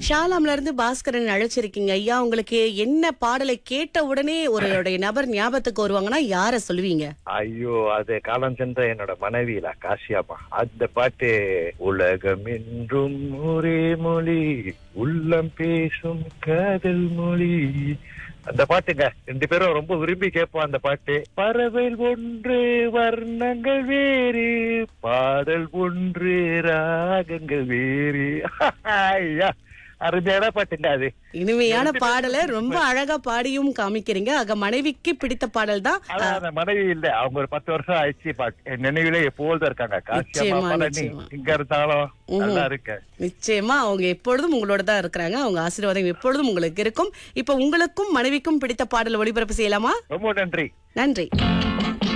ஷாலாம்ல இருந்து பாஸ்கரன் அழைச்சிருக்கீங்க ஐயா உங்களுக்கு என்ன பாடலை கேட்ட உடனே ஒருடைய நபர் ஞாபகத்துக்கு வருவாங்கன்னா யார சொல்லுவீங்க ஐயோ அது காலம் சென்ற என்னோட மனைவியில காசியாமா அந்த பாட்டு உலகம் என்றும் ஒரே மொழி உள்ளம் பேசும் காதல் மொழி அந்த பாட்டுங்க ரெண்டு பேரும் ரொம்ப விரும்பி கேட்போம் அந்த பாட்டு பறவை ஒன்று வர்ணங்கள் வேறு பாடல் ஒன்று ராகங்கள் வேறு ஐயா அருமையான பாட்டுங்க அது இனிமையான பாடலை ரொம்ப அழகா பாடியும் காமிக்கிறீங்க ஆக மனைவிக்கு பிடித்த பாடல் தான் ஆனா அந்த மனைவி இல்ல அவங்க ஒரு பத்து வருஷம் ஆயிடுச்சு பட் என் நினைவிலே எப்போதும் இருக்காங்க நிச்சயமா, காசியம்மா பழனி நிச்சயமா. இங்க இருந்தாலும் நல்லா இருக்க நிச்சயமா அவங்க எப்பொழுதும் உங்களோட தான் இருக்கிறாங்க அவங்க ஆசீர்வாதம் எப்பொழுதும் உங்களுக்கு இருக்கும் இப்ப உங்களுக்கும் மனைவிக்கும் பிடித்த பாடல் ஒளிபரப்பு செய்யலாமா ரொம்ப நன்றி நன்றி